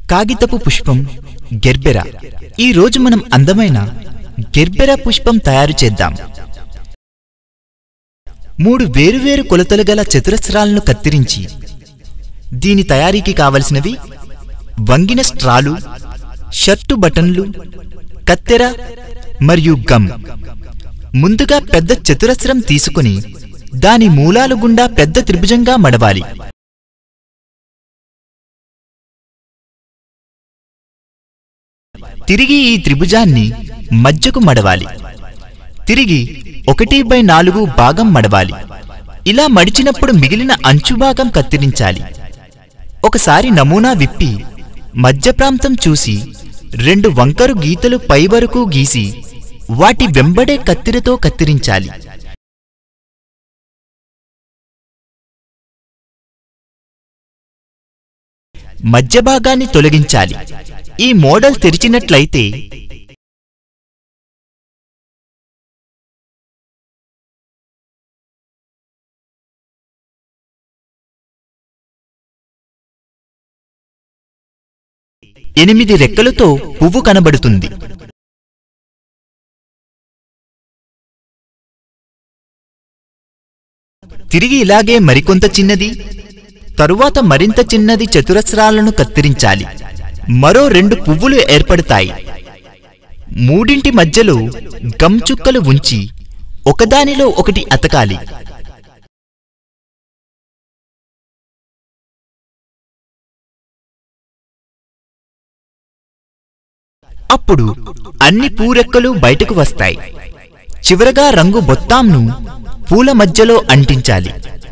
కాగితపు పుష్పం గెర్బెరా ఈ రోజు మనం అందమైన గెర్బెరా పుష్పం తయారు చేద్దాం మూడు వేరువేరు కొలతలు గల చతురస్రాలను కత్తిరించి దీని తయారీకి కావలసినవి వంగిన స్ట్రాలు షర్టు బటన్లు కత్తెర మరియు గమ్ ముందుగా పెద్ద చతురస్రం తీసుకుని దాని మూలాలు గుండా పెద్ద త్రిభుజంగా మడవాలి తిరిగి ఈ త్రిభుజాన్ని మధ్యకు మడవాలి తిరిగి ఒకటి బై నాలుగు భాగం మడవాలి ఇలా మడిచినప్పుడు మిగిలిన అంచు భాగం కత్తిరించాలి ఒకసారి నమూనా విప్పి మధ్య ప్రాంతం చూసి రెండు వంకరు గీతలు పై వరకు గీసి వాటి వెంబడే కత్తిరతో కత్తిరించాలి మధ్య భాగాన్ని తొలగించాలి ఈ మోడల్ తెరిచినట్లయితే ఎనిమిది రెక్కలతో పువ్వు కనబడుతుంది తిరిగి ఇలాగే మరికొంత చిన్నది తరువాత మరింత చిన్నది చతురస్రాలను కత్తిరించాలి మరో రెండు పువ్వులు ఏర్పడతాయి మూడింటి మధ్యలో గమ్ చుక్కలు ఉంచి ఒకదానిలో ఒకటి అతకాలి అప్పుడు అన్ని పూరెక్కలు బయటకు వస్తాయి చివరగా రంగు బొత్తాంను పూల మధ్యలో అంటించాలి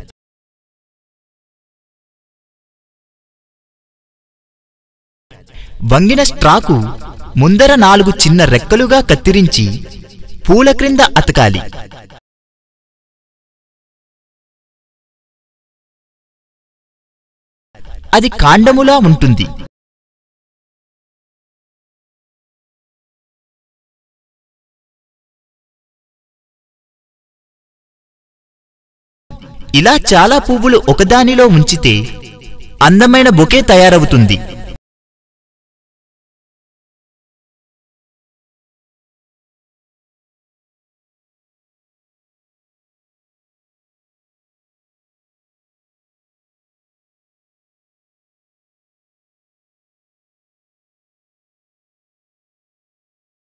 వంగిన స్ట్రాకు ముందర నాలుగు చిన్న రెక్కలుగా కత్తిరించి పూల క్రింద అతకాలి అది కాండములా ఉంటుంది ఇలా చాలా పువ్వులు ఒకదానిలో ఉంచితే అందమైన బొకే తయారవుతుంది